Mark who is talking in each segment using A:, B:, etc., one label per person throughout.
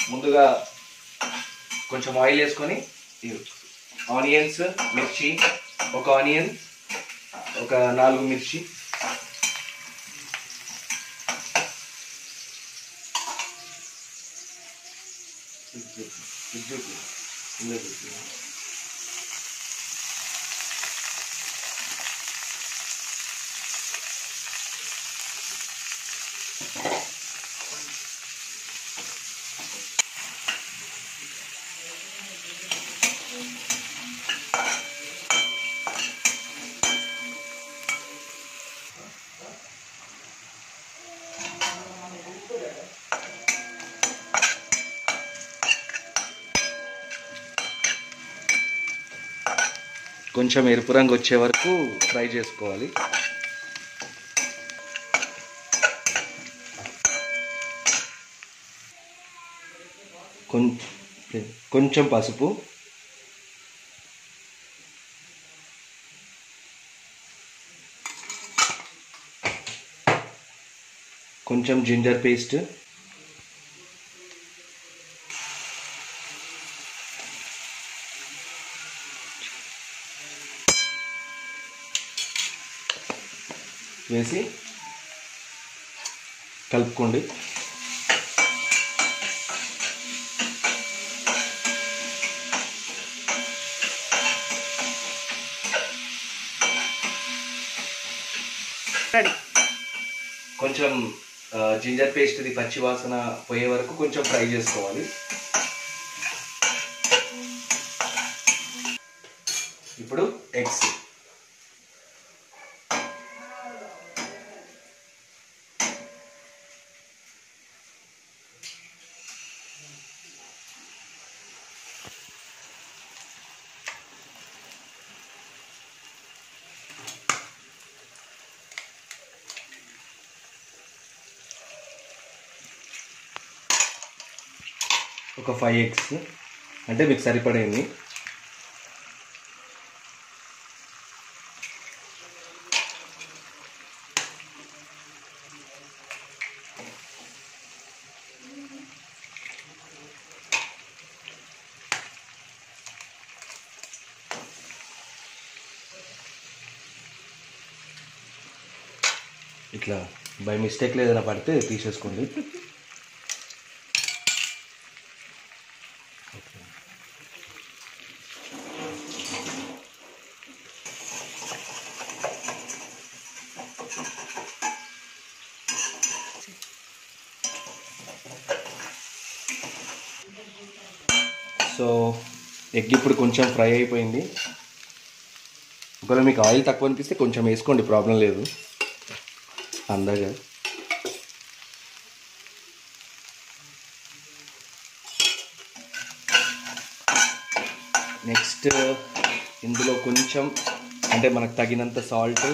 A: ముందుగా కొంచెం ఆయిల్ వేసుకొని ఆనియన్స్ మిర్చి ఒక ఆనియన్ ఒక నాలుగు మిర్చి కొంచెం ఎరుపు రంగు వచ్చే వరకు ఫ్రై చేసుకోవాలి కొం- కొంచెం పసుపు కొంచెం జింజర్ పేస్ట్ వేసి కలుపుకోండి
B: రెడీ
A: కొంచెం ఆ, జింజర్ పేస్ట్ ఇది పచ్చి వాసన పోయే వరకు కొంచెం ఫ్రై చేసుకోవాలి ఇప్పుడు ఎగ్స్ ఒక ఫైవ్ ఎగ్స్ అంటే మీకు సరిపడేది ఇట్లా బై మిస్టేక్లో ఏదైనా పడితే తీసేసుకోండి సో ఎగ్ ఇప్పుడు కొంచెం ఫ్రై అయిపోయింది ఒకవేళ మీకు ఆయిల్ తక్కువ అనిపిస్తే కొంచెం వేసుకోండి ప్రాబ్లం లేదు అందాగా నెక్స్ట్ ఇందులో కొంచెం అంటే మనకు తగినంత సాల్ట్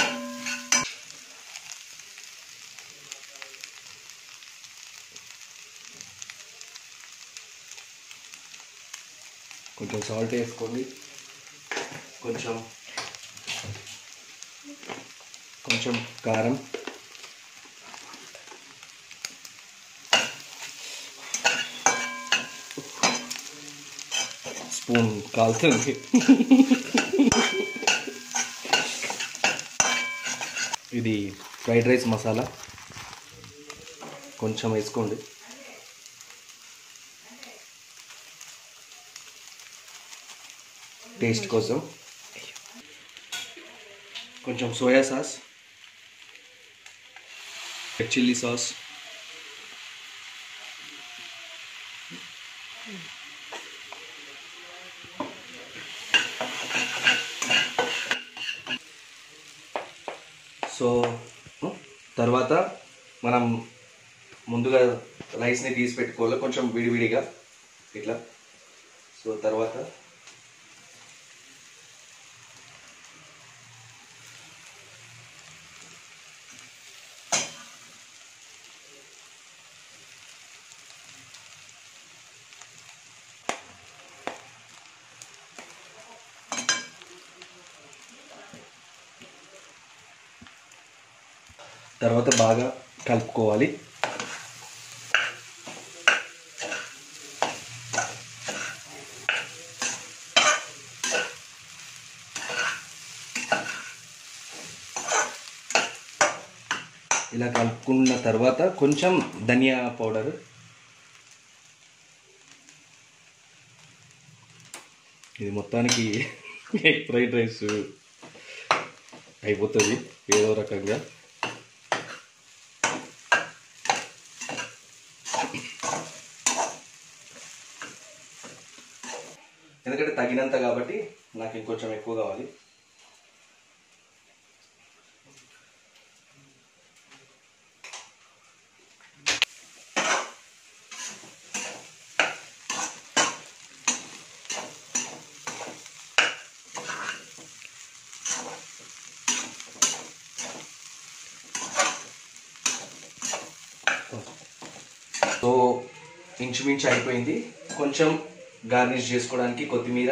A: కొంచెం సాల్ట్ వేసుకోండి కొంచెం కొంచెం కారం స్పూన్ కాలుతుంది ఇది ఫ్రైడ్ రైస్ మసాలా కొంచెం వేసుకోండి టేస్ట్ కోసం కొంచెం soya sauce red chilli sauce so తర్వాత మనం ముందుగా రైస్ని తీసి పెట్టుకోవాలి కొంచెం విడివిడిగా ఇట్లా సో తర్వాత తర్వాత బాగా కలుపుకోవాలి ఇలా కలుపుకున్న తర్వాత కొంచెం ధనియా పౌడర్ ఇది మొత్తానికి ఎగ్ ఫ్రైడ్ రైస్ అయిపోతుంది ఏదో రకంగా ఎందుకంటే తగినంత కాబట్టి నాకు ఇంకొంచెం ఎక్కువ కావాలి సో ఇంచుమించు అయిపోయింది కొంచెం గార్నిష్ చేసుకోవడానికి కొత్తిమీర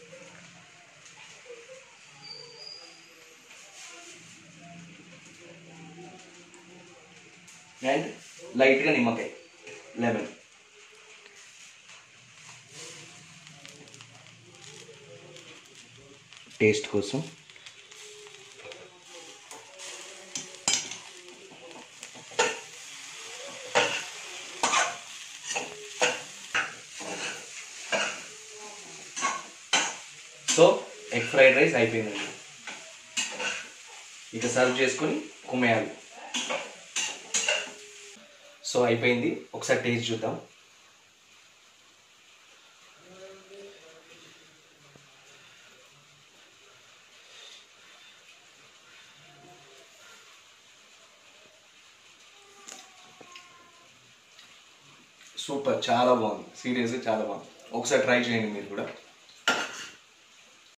A: అండ్ లైట్గా నిమ్మకాయ లెమన్ టేస్ట్ కోసం సో ఎగ్ ఫ్రైడ్ రైస్ అయిపోయిందండి ఇక సర్వ్ చేసుకొని కుమ్మేయాలి సో అయిపోయింది ఒకసారి టేస్ట్ చూద్దాం సూపర్ చాలా బాగుంది సీరియస్గా చాలా బాగుంది ఒకసారి ట్రై చేయండి మీరు కూడా